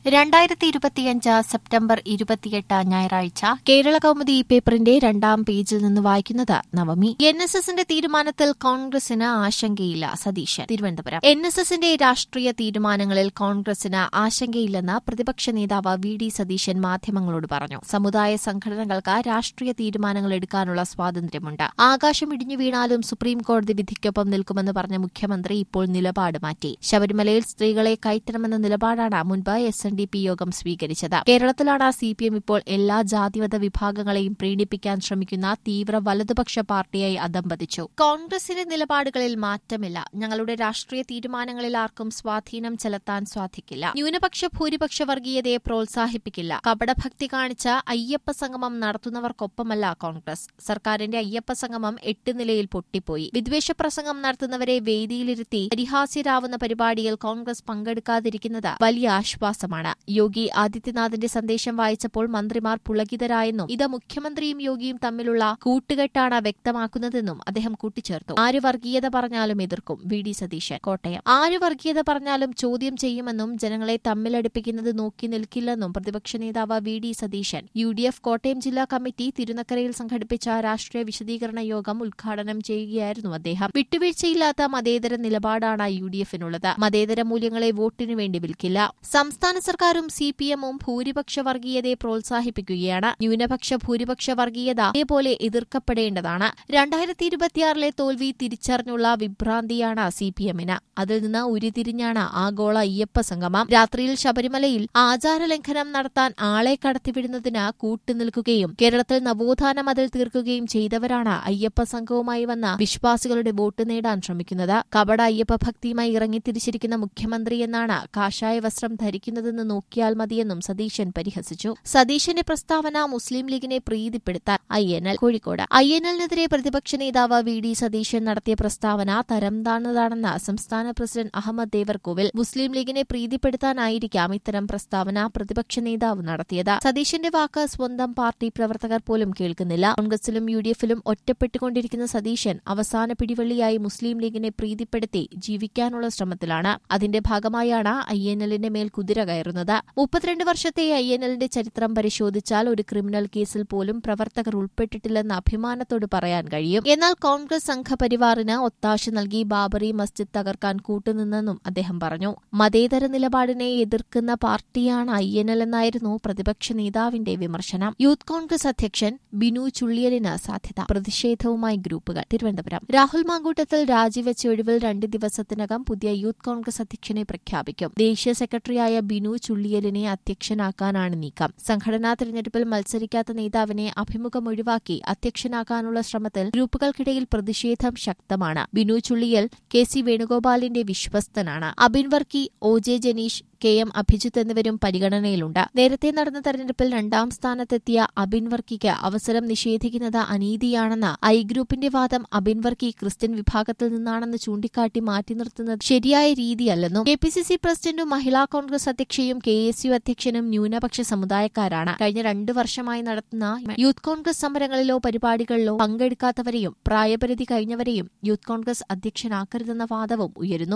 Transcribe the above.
രണ്ടായിരത്തി ഇരുപത്തിയഞ്ച് സെപ്റ്റംബർ ഇരുപത്തിയെട്ട് ഞായറാഴ്ച കേരള കൗമുദി ഈ പേപ്പറിന്റെ രണ്ടാം പേജിൽ നിന്ന് വായിക്കുന്നത് നവമി എൻ എസ് എസിന്റെ തീരുമാനത്തിൽ കോൺഗ്രസിന് ആശങ്കയില്ല സതീശൻ തിരുവനന്തപുരം എൻ എസ് എസിന്റെ രാഷ്ട്രീയ തീരുമാനങ്ങളിൽ കോൺഗ്രസിന് ആശങ്കയില്ലെന്ന് പ്രതിപക്ഷ നേതാവ് വി ഡി സതീശൻ മാധ്യമങ്ങളോട് പറഞ്ഞു സമുദായ സംഘടനകൾക്ക് രാഷ്ട്രീയ തീരുമാനങ്ങൾ എടുക്കാനുള്ള സ്വാതന്ത്ര്യമുണ്ട് ആകാശം ഇടിഞ്ഞു വീണാലും സുപ്രീം കോടതി വിധിക്കൊപ്പം നിൽക്കുമെന്ന് പറഞ്ഞ മുഖ്യമന്ത്രി ഇപ്പോൾ നിലപാട് മാറ്റി ശബരിമലയിൽ സ്ത്രീകളെ കയറ്റണമെന്ന നിലപാടാണ് മുൻപ് എസ് എൻ ഡി പി യോഗം സ്വീകരിച്ചത് കേരളത്തിലാണ് സി പി എം ഇപ്പോൾ എല്ലാ ജാതിമത വിഭാഗങ്ങളെയും പ്രീണിപ്പിക്കാൻ ശ്രമിക്കുന്ന തീവ്ര വലതുപക്ഷ പാർട്ടിയായി അധംപതിച്ചു കോൺഗ്രസിന്റെ നിലപാടുകളിൽ മാറ്റമില്ല ഞങ്ങളുടെ രാഷ്ട്രീയ തീരുമാനങ്ങളിൽ ആർക്കും സ്വാധീനം ചെലുത്താൻ സാധിക്കില്ല ന്യൂനപക്ഷ ഭൂരിപക്ഷ വർഗീയതയെ പ്രോത്സാഹിപ്പിക്കില്ല കപടഭക്തി കാണിച്ച അയ്യപ്പ സംഗമം നടത്തുന്നവർക്കൊപ്പമല്ല കോൺഗ്രസ് സർക്കാരിന്റെ അയ്യപ്പ സംഗമം എട്ട് നിലയിൽ പൊട്ടിപ്പോയി വിദ്വേഷ പ്രസംഗം നടത്തുന്നവരെ വേദിയിലിരുത്തി പരിഹാസ്യരാവുന്ന പരിപാടിയിൽ കോൺഗ്രസ് പങ്കെടുക്കാതിരിക്കുന്നത് വലിയ ആശ്വാസമാണ് യോഗി ആദിത്യനാഥിന്റെ സന്ദേശം വായിച്ചപ്പോൾ മന്ത്രിമാർ പുളകിതരായെന്നും ഇത് മുഖ്യമന്ത്രിയും യോഗിയും തമ്മിലുള്ള കൂട്ടുകെട്ടാണ് വ്യക്തമാക്കുന്നതെന്നും അദ്ദേഹം കൂട്ടിച്ചേർത്തു ആര് വർഗീയത പറഞ്ഞാലും എതിർക്കും വി ഡി സതീശൻ കോട്ടയം ആര് വർഗീയത പറഞ്ഞാലും ചോദ്യം ചെയ്യുമെന്നും ജനങ്ങളെ തമ്മിലടുപ്പിക്കുന്നത് നോക്കി നിൽക്കില്ലെന്നും പ്രതിപക്ഷ നേതാവ് V D Satheesan U D F Kottayam ജില്ലാ കമ്മിറ്റി തിരുനക്കരയിൽ സംഘടിപ്പിച്ച രാഷ്ട്രീയ വിശദീകരണ യോഗം ഉദ്ഘാടനം ചെയ്യുകയായിരുന്നു അദ്ദേഹം വിട്ടുവീഴ്ചയില്ലാത്ത മതേതര നിലപാടാണ് യു ഡി എഫിനുള്ളത് മതേതര മൂല്യങ്ങളെ വോട്ടിനു വേണ്ടി വിൽക്കില്ല സംസ്ഥാന സർക്കാരും സി പി എമ്മും ഭൂരിപക്ഷ വർഗീയതയെ പ്രോത്സാഹിപ്പിക്കുകയാണ് ന്യൂനപക്ഷ ഭൂരിപക്ഷ വർഗീയത അതേപോലെ എതിർക്കപ്പെടേണ്ടതാണ് രണ്ടായിരത്തി ഇരുപത്തിയാറിലെ തോൽവി തിരിച്ചറിഞ്ഞുള്ള വിഭ്രാന്തിയാണ് സി പി എമ്മിന് അതിൽ നിന്ന് ഉരുതിരിഞ്ഞാണ് ആഗോള അയ്യപ്പ സംഗമം രാത്രിയിൽ ശബരിമലയിൽ ആചാരലംഘനം നടത്താൻ ആളെ കടത്തിവിടുന്നതിന് കൂട്ടുനിൽക്കുകയും കേരളത്തിൽ നവോത്ഥാന മതിൽ തീർക്കുകയും ചെയ്തവരാണ് അയ്യപ്പ സംഘവുമായി വന്ന വിശ്വാസികളുടെ വോട്ട് നേടാൻ ശ്രമിക്കുന്നത് കപട അയ്യപ്പ ഭക്തിയുമായി ഇറങ്ങിത്തിരിച്ചിരിക്കുന്ന മുഖ്യമന്ത്രി എന്നാണ് കാഷായ വസ്ത്രം ധരിക്കുന്നതെന്ന് നോക്കിയാൽ മതിയെന്നും സതീശൻ പരിഹസിച്ചു സതീശന്റെ പ്രസ്താവന മുസ്ലിം ലീഗിനെ പ്രീതിപ്പെടുത്താൻ I N L Kozhikode I N എല്ലിനെതിരെ പ്രതിപക്ഷ നേതാവ് വി ഡി സതീശൻ നടത്തിയ പ്രസ്താവന തരം താഴ്ന്നതാണെന്ന് സംസ്ഥാന പ്രസിഡന്റ് അഹമ്മദ് ദേവർകോവിൽ മുസ്ലിം ലീഗിനെ പ്രീതിപ്പെടുത്താനായിരിക്കാം ഇത്തരം പ്രസ്താവന പ്രതിപക്ഷ നേതാവ് നടത്തിയത് സതീശന്റെ വാക്ക് സ്വന്തം പാർട്ടി പ്രവർത്തകർ പോലും കേൾക്കുന്നില്ല കോൺഗ്രസിലും യു ഡി എഫിലും ഒറ്റപ്പെട്ടുകൊണ്ടിരിക്കുന്ന സതീശൻ അവസാന പിടിവള്ളിയായി മുസ്ലിം ലീഗിനെ പ്രീതിപ്പെടുത്തി ജീവിക്കാനുള്ള ശ്രമത്തിലാണ് അതിന്റെ ഭാഗമായാണ് ഐ എൻ എല്ലിന്റെ മേൽ കുതിര കയറുന്നത് മുപ്പത്തിരണ്ട് വർഷത്തെ ഐ എൻ എല്ലിന്റെ ചരിത്രം പരിശോധിച്ചാൽ ഒരു ക്രിമിനൽ കേസിൽ പോലും പ്രവർത്തകർ ഉൾപ്പെട്ടിട്ടില്ലെന്ന് അഭിമാനത്തോട് പറയാൻ കഴിയും എന്നാൽ കോൺഗ്രസ് സംഘപരിവാറിന് ഒത്താശ നൽകി ബാബറി മസ്ജിദ് തകർക്കാൻ കൂട്ടുനിന്നെന്നും അദ്ദേഹം പറഞ്ഞു മതേതര നിലപാടിനെ എതിർക്കുന്ന പാർട്ടിയാണ് ഐ എൻ എൽ എന്നായിരുന്നു പ്രതിപക്ഷ നേതാവിന്റെ വിമർശനം യൂത്ത് കോൺഗ്രസ് അധ്യക്ഷൻ ബിനു ചുള്ളിയലിന് സാധ്യത പ്രതിഷേധവുമായി ഗ്രൂപ്പുകൾ തിരുവനന്തപുരം രാഹുൽ മാങ്കൂട്ടത്തിൽ രാജിവെച്ച ഒഴിവിൽ രണ്ട് ദിവസത്തിനകം പുതിയ യൂത്ത് കോൺഗ്രസ് അധ്യക്ഷനെ പ്രഖ്യാപിക്കും ദേശീയ സെക്രട്ടറിയായ ബിനു ചുള്ളിയലിനെ അധ്യക്ഷനാക്കാനാണ് നീക്കം സംഘടനാ തെരഞ്ഞെടുപ്പിൽ മത്സരിക്കാത്ത നേതാവിനെ അഭിമുഖം ഒഴിവാക്കി അധ്യക്ഷനാക്കാനുള്ള ശ്രമത്തിൽ ഗ്രൂപ്പുകൾക്കിടയിൽ പ്രതിഷേധം ശക്തമാണ് ബിനു ചുള്ളിയൽ കെ സി വേണുഗോപാലിന്റെ വിശ്വസ്തനാണ് Abin Varkey O J Janeesh K M Abhijith എന്നിവരും പരിഗണനയിലുണ്ട് നേരത്തെ നടന്ന തെരഞ്ഞെടുപ്പിൽ രണ്ടാം സ്ഥാനത്തെത്തിയ അബിൻ വർക്കിക്ക് അവസരം നിഷേധിക്കുന്നത് അനീതിയാണെന്ന് ഐ ഗ്രൂപ്പിന്റെ വാദം അബിൻ വർക്കി ക്രിസ്ത്യൻ വിഭാഗത്തിൽ നിന്നാണെന്ന് ചൂണ്ടിക്കാട്ടി മാറ്റി നിർത്തുന്നത് ശരിയായ രീതിയല്ലെന്നും കെ പി സി സി പ്രസിഡന്റും മഹിളാ കോൺഗ്രസ് അധ്യക്ഷയും കെ എസ് യു അധ്യക്ഷനും ന്യൂനപക്ഷ സമുദായക്കാരാണ് കഴിഞ്ഞ രണ്ടു വർഷമായി നടത്തുന്ന യൂത്ത് കോൺഗ്രസ് സമരങ്ങളിലോ പരിപാടികളിലോ പങ്കെടുക്കാത്തവരെയും പ്രായപരിധി കഴിഞ്ഞവരെയും യൂത്ത് കോൺഗ്രസ് അധ്യക്ഷനാക്കരുതെന്ന വാദവും ഉയരുന്നു